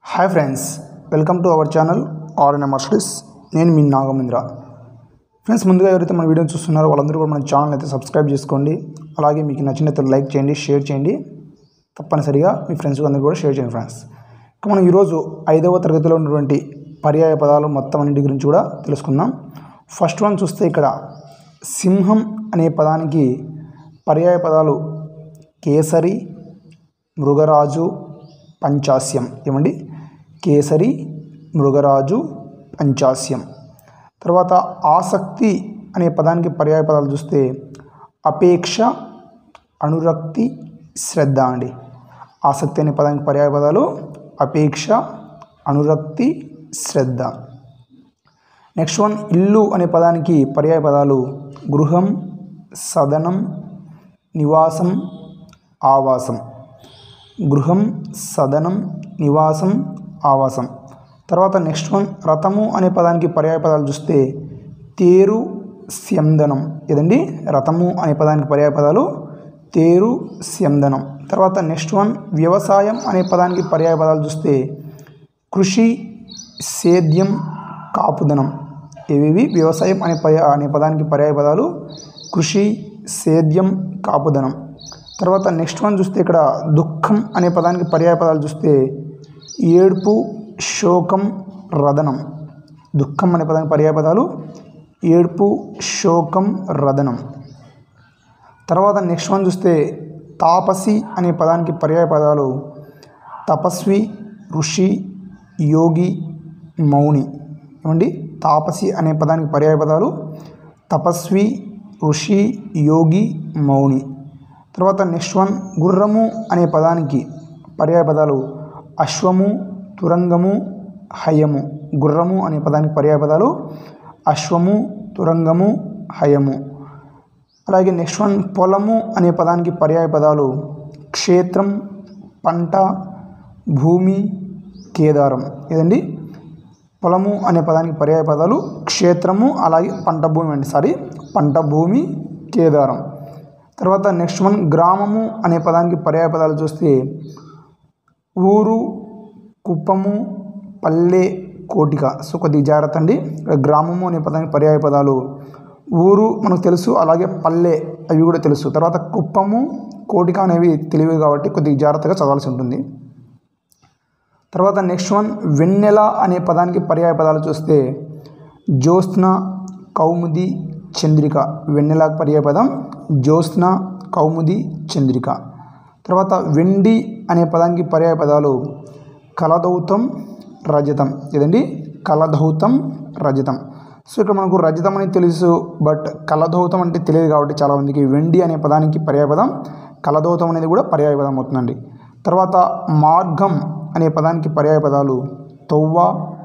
hi friends welcome to our channel RN Mercedes నేను మీ నాగమేంద్ర friends ముందుగా ఎవరైతే మన వీడియోని చూస్తున్నారో వాళ్ళందరూ కూడా మన ఛానల్ అయితే సబ్స్క్రైబ్ చేసుకోండి అలాగే మీకు నచ్చినట్లయితే లైక్ చేయండి షేర్ చేయండి తప్పనిసరిగా మీ ఫ్రెండ్స్ అందరూ కూడా షేర్ చేయండి ఫ్రెండ్స్ ఇక మనం ఈరోజు ఐదవ తరగతిలో ఉన్నటువంటి పర్యాయ పదాలు మొత్తం అన్నిటి గురించి కూడా తెలుసుకుందాం ఫస్ట్ వన్ చూస్తే ఇక్కడ సింహం అనే పదానికి పర్యాయ పదాలు కేసరి మృగరాజు పంచాస్యం ఏమండి కేసరి మృగరాజు పంచాస్యం తర్వాత ఆసక్తి అనే పదానికి పర్యాయ పదాలు చూస్తే అపేక్ష అనురక్తి శ్రద్ధ అండి ఆసక్తి అనే పదానికి పర్యాయ పదాలు అపేక్ష అనురక్తి శ్రద్ధ నెక్స్ట్ వన్ ఇల్లు అనే పదానికి పర్యాయ పదాలు గృహం సదనం నివాసం ఆవాసం గృహం సదనం నివాసం ఆవాసం తర్వాత నెక్స్ట్ వన్ రథము అనే పదానికి పర్యాయ పదాలు చూస్తే తేరు స్యందనం ఇదండి రథము అనే పదానికి పర్యాయ పదాలు తేరు స్యందనం తర్వాత నెక్స్ట్ వన్ వ్యవసాయం అనే పదానికి పర్యాయ పదాలు చూస్తే కృషి సేద్యం కాపుదనం ఇవి వ్యవసాయం అనే పర్యా అనే పదానికి పర్యాయ పదాలు కృషి సేద్యం కాపుదనం తర్వాత నెక్స్ట్ వన్ చూస్తే ఇక్కడ దుఃఖం అనే పదానికి పర్యాయ పదాలు చూస్తే ఏడుపు శోకం రదనం దుఃఖం అనే పదానికి పర్యాయ పదాలు ఏడుపు శోకం రదనం తర్వాత నెక్స్ట్ వన్ చూస్తే తాపసి అనే పదానికి పర్యాయ పదాలు తపస్వి ఋషి యోగి మౌని ఏమండి తాపసి అనే పదానికి పర్యాయ పదాలు తపస్వి ఋషి యోగి మౌని తర్వాత నెక్స్ట్ వన్ గుర్రము అనే పదానికి పర్యాయ పదాలు అశ్వము తురంగము హయము గుర్రము అనే పదానికి పర్యాయ పదాలు అశ్వము తురంగము హయము అలాగే నెక్స్ట్ వన్ పొలము అనే పదానికి పర్యాయ పదాలు క్షేత్రం పంట భూమి కేదారం ఏదండి పొలము అనే పదానికి పర్యాయ పదాలు క్షేత్రము అలాగే పంట భూమి అండి సారీ పంట భూమి కేదారం తర్వాత నెక్స్ట్ వన్ గ్రామము అనే పదానికి పర్యాయ పదాలు చూస్తే ఊరు కుప్పము పల్లె కోటిక సో కొద్దిగా జాగ్రత్త అండి ఇక్కడ గ్రామము అనే పదానికి పర్యాయ పదాలు ఊరు మనకు తెలుసు అలాగే పల్లె అవి కూడా తెలుసు తర్వాత కుప్పము కోటిక అనేవి తెలివి కాబట్టి కొద్దిగా జాగ్రత్తగా చదవాల్సి ఉంటుంది తర్వాత నెక్స్ట్ వన్ వెన్నెల అనే పదానికి పర్యాయ పదాలు చూస్తే జ్యోత్స్న కౌముది చంద్రిక వెన్నెల పర్యాయ పదం జ్యోత్స్న కౌముది చంద్రిక తర్వాత వెండి అనే పదానికి పర్యాయ పదాలు కలదౌతం రజతం ఇదండి కలధౌతం రజతం సో ఇక్కడ మనకు రజతం అని తెలుసు బట్ కలధౌతం అంటే తెలియదు కాబట్టి చాలామందికి వెండి అనే పదానికి పర్యాయ పదం కలధౌతం అనేది కూడా పర్యాయ పదం అవుతుందండి తర్వాత మార్గం అనే పదానికి పర్యాయ పదాలు తొవ్వ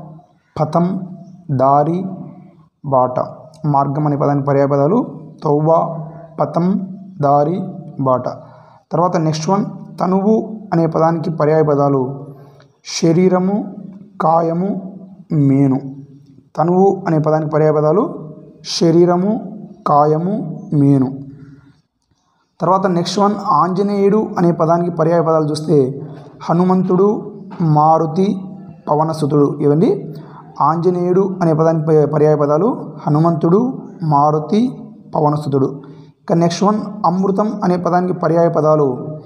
పథం దారి బాట మార్గం అనే పదానికి పర్యాయ పదాలు తొవ్వ పథం దారి బాట తర్వాత నెక్స్ట్ వన్ తనువు అనే పదానికి పర్యాయ పదాలు శరీరము కాయము మేను తనువు అనే పదానికి పర్యాయ పదాలు శరీరము కాయము మేను తర్వాత నెక్స్ట్ వన్ ఆంజనేయుడు అనే పదానికి పర్యాయ పదాలు చూస్తే హనుమంతుడు మారుతి పవనసుతుడు ఇవండి ఆంజనేయుడు అనే పదానికి ప- పర్యాయ పదాలు హనుమంతుడు మారుతి పవనసుతుడు ఇక నెక్స్ట్ వన్ అమృతం అనే పదానికి పర్యాయ పదాలు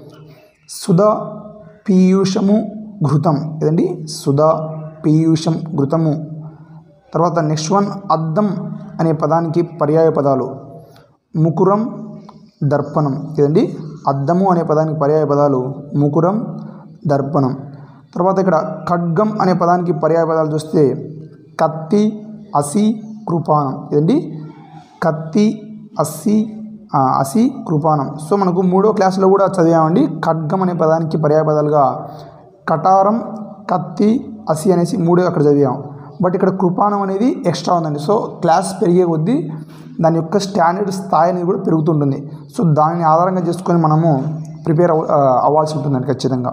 సుధా పీయూషము ఘృతం ఇదండి సుధా పీయూషం ఘృతము తర్వాత నెక్స్ట్ వన్ అద్దం అనే పదానికి పర్యాయ పదాలు ముకురం దర్పణం ఇదండి అద్దము అనే పదానికి పర్యాయ పదాలు ముకురం దర్పణం తర్వాత ఇక్కడ ఖడ్గం అనే పదానికి పర్యాయ పదాలు చూస్తే కత్తి అసి కృపానం ఇదండి కత్తి అస్సి ఆ, అసి కృపానం సో మనకు మూడో క్లాసులో కూడా చదివామండి ఖడ్గం అనే పదానికి పర్యాయ పదాలుగా కటారం కత్తి అసి అనేసి మూడే అక్కడ చదివాం బట్ ఇక్కడ కృపానం అనేది ఎక్స్ట్రా ఉందండి సో క్లాస్ పెరిగే కొద్దీ దాని యొక్క స్టాండర్డ్ స్థాయి అనేది కూడా పెరుగుతుంటుంది సో దానిని ఆధారంగా చేసుకొని మనము ప్రిపేర్ అవ ఆ, అవ్వాల్సి ఉంటుందండి ఖచ్చితంగా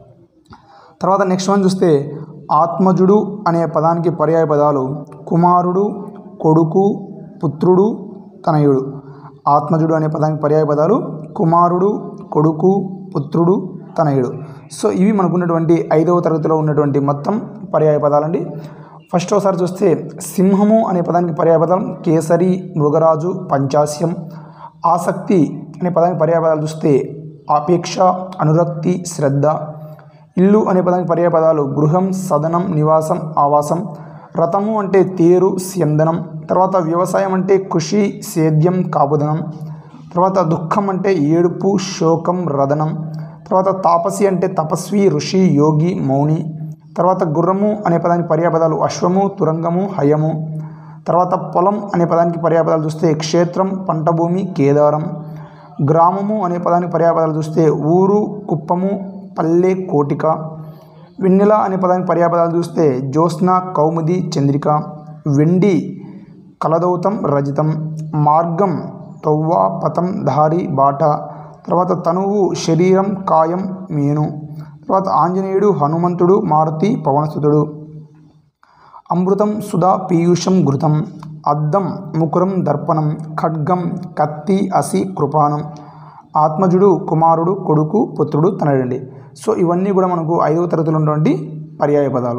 తర్వాత నెక్స్ట్ వన్ చూస్తే ఆత్మజుడు అనే పదానికి పర్యాయ పదాలు కుమారుడు కొడుకు పుత్రుడు తనయుడు ఆత్మజుడు అనే పదానికి పర్యాయ పదాలు కుమారుడు కొడుకు పుత్రుడు తనయుడు సో ఇవి మనకు ఉన్నటువంటి ఐదవ తరగతిలో ఉన్నటువంటి మొత్తం పర్యాయ పదాలండి ఫస్ట్ ఒకసారి చూస్తే సింహము అనే పదానికి పర్యాయ పదం కేసరి మృగరాజు పంచాస్యం ఆసక్తి అనే పదానికి పర్యాయ పదాలు చూస్తే ఆపేక్ష అనురక్తి శ్రద్ధ ఇల్లు అనే పదానికి పర్యాయ పదాలు గృహం సదనం నివాసం ఆవాసం రథము అంటే తేరు స్యందనం తర్వాత వ్యవసాయం అంటే కృషి సేద్యం కాపుదనం తర్వాత దుఃఖం అంటే ఏడుపు శోకం రదనం తర్వాత తాపసి అంటే తపస్వి ఋషి యోగి మౌని తర్వాత గుర్రము అనే పదానికి పర్యాపదాలు అశ్వము తురంగము హయము తర్వాత పొలం అనే పదానికి పర్యాపదాలు చూస్తే క్షేత్రం పంట భూమి కేదారం గ్రామము అనే పదానికి పర్యాపదాలు చూస్తే ఊరు కుప్పము పల్లె కోటిక వెన్నెల అనే పదానికి పర్యాపదాలు చూస్తే జ్యోత్స్న కౌముది చంద్రిక వెండి కలదౌతం రజితం మార్గం తొవ్వ పతం దారి బాట తర్వాత తనువు శరీరం కాయం మేను తర్వాత ఆంజనేయుడు హనుమంతుడు మారుతి పవనసుతుడు అమృతం సుధా పీయూషం ఘృతం అద్దం ముకురం దర్పణం ఖడ్గం కత్తి అసి కృపానం ఆత్మజుడు కుమారుడు కొడుకు పుత్రుడు తనడండి సో ఇవన్నీ కూడా మనకు ఐదవ తరగతిలో ఉన్నటువంటి పర్యాయ పదాలు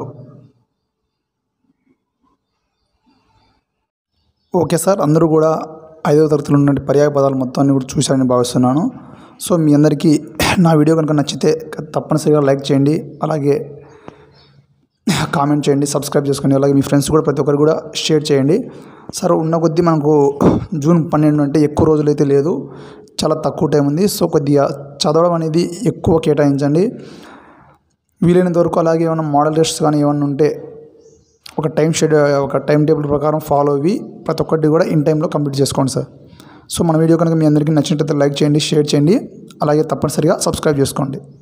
ఓకే సార్ అందరూ కూడా ఐదవ తరగతిలో ఉన్న పర్యాయ పదాలు మొత్తాన్ని కూడా చూశారని భావిస్తున్నాను సో మీ అందరికీ నా వీడియో కనుక నచ్చితే తప్పనిసరిగా లైక్ చేయండి అలాగే కామెంట్ చేయండి సబ్స్క్రైబ్ చేసుకోండి అలాగే మీ ఫ్రెండ్స్ కూడా ప్రతి ఒక్కరు కూడా షేర్ చేయండి సార్ ఉన్న కొద్దీ మనకు జూన్ పన్నెండు అంటే ఎక్కువ రోజులైతే లేదు చాలా తక్కువ టైం ఉంది సో కొద్దిగా చదవడం అనేది ఎక్కువ కేటాయించండి వీలైనంత వరకు అలాగే ఏమైనా మోడల్ టెస్ట్స్ కానీ ఏమైనా ఉంటే ఒక టైం షెడ్యూల్ ఒక టైం టేబుల్ ప్రకారం ఫాలో అయ్యి ప్రతి ఒక్కటి కూడా ఇన్ టైంలో కంప్లీట్ చేసుకోండి సార్ సో మన వీడియో కనుక మీ అందరికీ నచ్చినట్లయితే లైక్ చేయండి షేర్ చేయండి అలాగే తప్పనిసరిగా సబ్స్క్రైబ్ చేసుకోండి